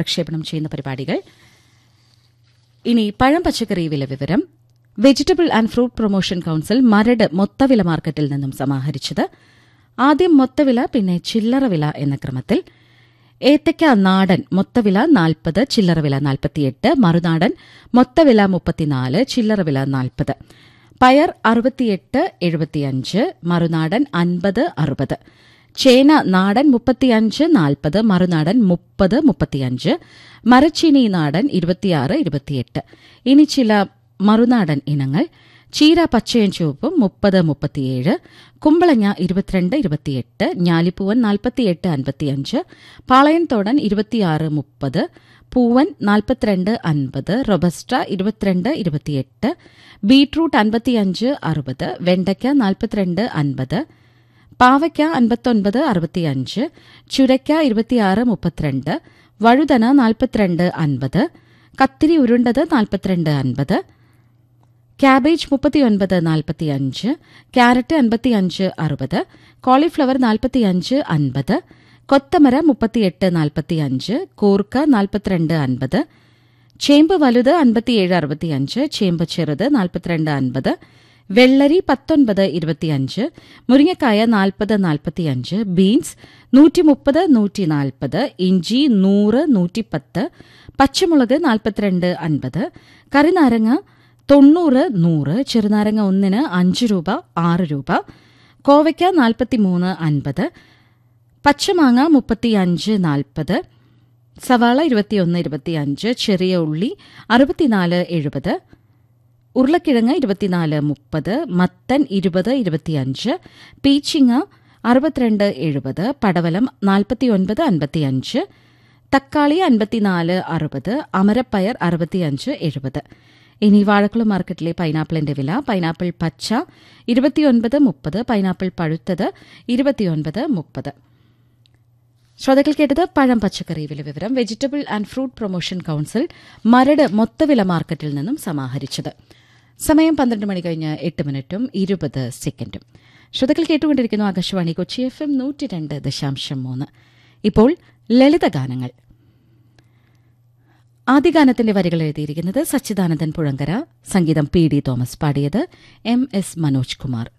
പ്രക്ഷേപണം ചെയ്യുന്ന പരിപാടികൾ ഇനി പഴം പച്ചക്കറി വില വിവരം vegetable and fruit promotion council Maradu മൊത്തവില മാർക്കറ്റിൽ നിന്നും സമാഹരിച്ചത് ആദ്യം മൊത്തവില പിന്നെ ചില്ലറ വില എന്ന ക്രമത്തിൽ ഏത്തയ്ക്ക നാടൻ മൊത്തവില നാൽപ്പത് ചില്ലറ വില നാൽപ്പത്തിയെട്ട് മറുനാടൻ മൊത്തവില മുപ്പത്തിനാല് ചില്ലറ വില നാൽപ്പത് പയർ അറുപത്തിയെട്ട് എഴുപത്തിയഞ്ച് മറുനാടൻ അൻപത് അറുപത് ചേന നാടൻ മുപ്പത്തിയഞ്ച് നാൽപ്പത് മറുനാടൻ മുപ്പത് മുപ്പത്തിയഞ്ച് മരച്ചീനി നാടൻ ഇരുപത്തിയാറ് ഇരുപത്തിയെട്ട് ഇനി ചില മറുനാടൻ ഇനങ്ങൾ ചീര പച്ചയും ചുവപ്പും മുപ്പത് മുപ്പത്തിയേഴ് കുമ്പളങ്ങ ഇരുപത്തിരണ്ട് ഇരുപത്തിയെട്ട് ഞാലിപ്പൂവൻ നാൽപ്പത്തിയെട്ട് അൻപത്തിയഞ്ച് പാളയൻതോടൻ ഇരുപത്തിയാറ് മുപ്പത് പൂവൻ നാൽപ്പത്തിരണ്ട് അൻപത് റൊബസ്റ്റ ഇരുപത്തിരണ്ട് ഇരുപത്തിയെട്ട് ബീട്രൂട്ട് അൻപത്തിയഞ്ച് അറുപത് വെണ്ടയ്ക്ക നാൽപ്പത്തിരണ്ട് അൻപത് പാവയ്ക്ക അൻപത്തൊൻപത് അറുപത്തിയഞ്ച് ചുരയ്ക്ക ഇരുപത്തിയാറ് മുപ്പത്തിരണ്ട് വഴുതന നാൽപ്പത്തിരണ്ട് അൻപത് കത്തിരി ഉരുണ്ടത് നാൽപ്പത്തിരണ്ട് അൻപത് ക്യാബേജ് മുപ്പത്തിയൊൻപത് നാൽപ്പത്തിയഞ്ച് ക്യാരറ്റ് അൻപത്തിയഞ്ച് അറുപത് കോളിഫ്ലവർ നാൽപ്പത്തിയഞ്ച് അൻപത് കൊത്തമര മുപ്പത്തിയെട്ട് നാൽപ്പത്തിയഞ്ച് കൂർക്ക നാൽപ്പത്തിരണ്ട് അൻപത് ചേമ്പ് വലുത് അൻപത്തിയേഴ് അറുപത്തിയഞ്ച് ചേമ്പ് ചെറുത് നാൽപ്പത്തിരണ്ട് അൻപത് വെള്ളരി പത്തൊൻപത് ഇരുപത്തിയഞ്ച് മുരിങ്ങക്കായ നാൽപ്പത് നാൽപ്പത്തിയഞ്ച് ബീൻസ് നൂറ്റി മുപ്പത് നൂറ്റി നാൽപ്പത് ഇഞ്ചി നൂറ് നൂറ്റിപ്പത്ത് പച്ചമുളക് നാൽപ്പത്തിരണ്ട് അൻപത് കറിനാരങ്ങ തൊണ്ണൂറ് നൂറ് ചെറുനാരങ്ങ ഒന്നിന് അഞ്ച് രൂപ ആറ് രൂപ കോവയ്ക്ക നാൽപ്പത്തിമൂന്ന് അൻപത് പച്ചമാങ്ങ മുപ്പത്തിയഞ്ച് നാൽപ്പത് സവാള ഇരുപത്തിയൊന്ന് ഇരുപത്തിയഞ്ച് ചെറിയ ഉള്ളി അറുപത്തിനാല് എഴുപത് ഉരുളക്കിഴങ്ങ് ഇരുപത്തിനാല് മുപ്പത് മത്തൻ ഇരുപത് ഇരുപത്തിയഞ്ച് പീച്ചിങ്ങ അറുപത്തിരണ്ട് എഴുപത് പടവലം നാൽപ്പത്തിയൊൻപത് അൻപത്തിയഞ്ച് തക്കാളി അൻപത്തിനാല് അറുപത് അമരപ്പയർ അറുപത്തിയഞ്ച് എഴുപത് ഇനി വാഴക്കുളം മാർക്കറ്റിലെ പൈനാപ്പിളിന്റെ വില പൈനാപ്പിൾ പച്ച ഇരുപത്തിയൊൻപത് മുപ്പത് പൈനാപ്പിൾ പഴുത്തത് ഇരുപത്തിയൊൻപത് മുപ്പത് ശ്രോതാക്കൾ കേട്ടത് പഴം പച്ചക്കറി വില വിവരം vegetable and fruit promotion council Maradu മൊത്തവില മാർക്കറ്റിൽ നിന്നും സമാഹരിച്ചത് സമയം പന്ത്രണ്ട് മണി കഴിഞ്ഞ് എട്ട് മിനിറ്റും ഇരുപത് സെക്കൻഡും ശ്രോതാക്കൾ കേട്ടുകൊണ്ടിരിക്കുന്നു ആകാശവാണി കൊച്ചി എഫ് എം നൂറ്റി രണ്ട് ദശാംശം മൂന്ന് ഇപ്പോൾ ലളിതഗാനങ്ങൾ ആദ്യഗാനത്തിന്റെ വരികൾ എഴുതിയിരിക്കുന്നത് സച്ചിദാനന്ദൻ പുഴങ്കര സംഗീതം പി ഡി തോമസ് പാടിയത് എം എസ് മനോജ് കുമാർ